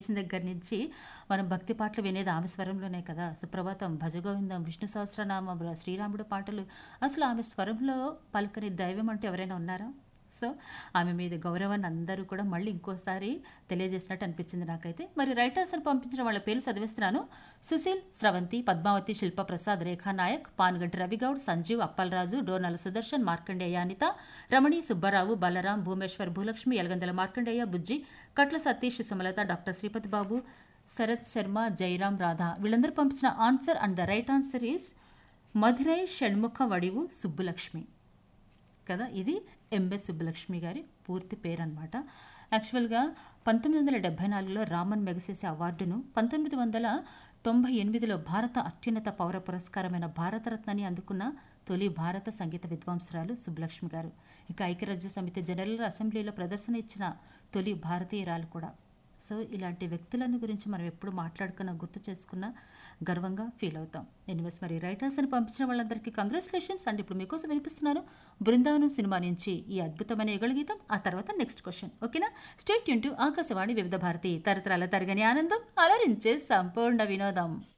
ఇచ్చిన దగ్గర నుంచి మనం భక్తి పాటలు వినేది ఆమె స్వరంలోనే కదా సుప్రభాతం భజగోవిందం విష్ణు సహస్రనామం శ్రీరాముడు పాటలు అసలు ఆమె స్వరంలో పలుకని దైవం అంటే ఎవరైనా ఉన్నారా సో ఆమె మీద గౌరవాన్ని అందరూ కూడా మళ్ళీ ఇంకోసారి తెలియజేసినట్టు అనిపించింది నాకైతే మరి రైటర్స్ అని పంపించిన వాళ్ళ పేర్లు చదివిస్తున్నాను సుశీల్ స్రవంతి పద్మావతి శిల్ప ప్రసాద్ రేఖా నాయక్ పానుగంటి రవిగౌడ్ సంజీవ్ అప్పలరాజు డోర్నల సుదర్శన్ మార్కండేయ అనిత రమణి సుబ్బారావు బలరాం భూమేశ్వర్ భూలక్ష్మి ఎలగందల మార్కండేయ బుజ్జి కట్ల సతీష్ సుమలత డాక్టర్ శ్రీపతి బాబు శరత్ శర్మ జయరాం రాధా వీళ్ళందరూ పంపించిన answer and the right answer is Madurai Shanmukha వడివు Subbulakshmi కదా ఇది ఎంఎస్ సుబ్బలక్ష్మి గారి పూర్తి పేరు అనమాట యాక్చువల్గా పంతొమ్మిది వందల డెబ్బై నాలుగులో రామన్ మెగసెసే అవార్డును పంతొమ్మిది వందల తొంభై ఎనిమిదిలో భారత అత్యున్నత పౌర పురస్కారమైన భారతరత్నని అందుకున్న తొలి భారత సంగీత విద్వాంసరాలు సుబ్బలక్ష్మి గారు ఇక ఐక్యరాజ్య సమితి జనరల్ అసెంబ్లీలో ప్రదర్శన ఇచ్చిన తొలి భారతీయురాలు కూడా సో ఇలాంటి వ్యక్తులను గురించి మనం ఎప్పుడు మాట్లాడుకున్నా గుర్తు చేసుకున్నా గర్వంగా ఫీల్ అవుతాం ఎనివేస్ మరి రైటర్స్ అని పంపించిన వాళ్ళందరికీ కంగ్రాచులేషన్స్ అండ్ ఇప్పుడు మీకోసం వినిపిస్తున్నాను బృందావనం సినిమా నుంచి ఈ అద్భుతమైన యుగళ గీతం ఆ తర్వాత నెక్స్ట్ క్వశ్చన్ ఓకేనా స్టేట్ యూన్ టు ఆకాశవాణి వివిధ భారతి తరతరాల తరగని ఆనందం అలరించే సంపూర్ణ వినోదం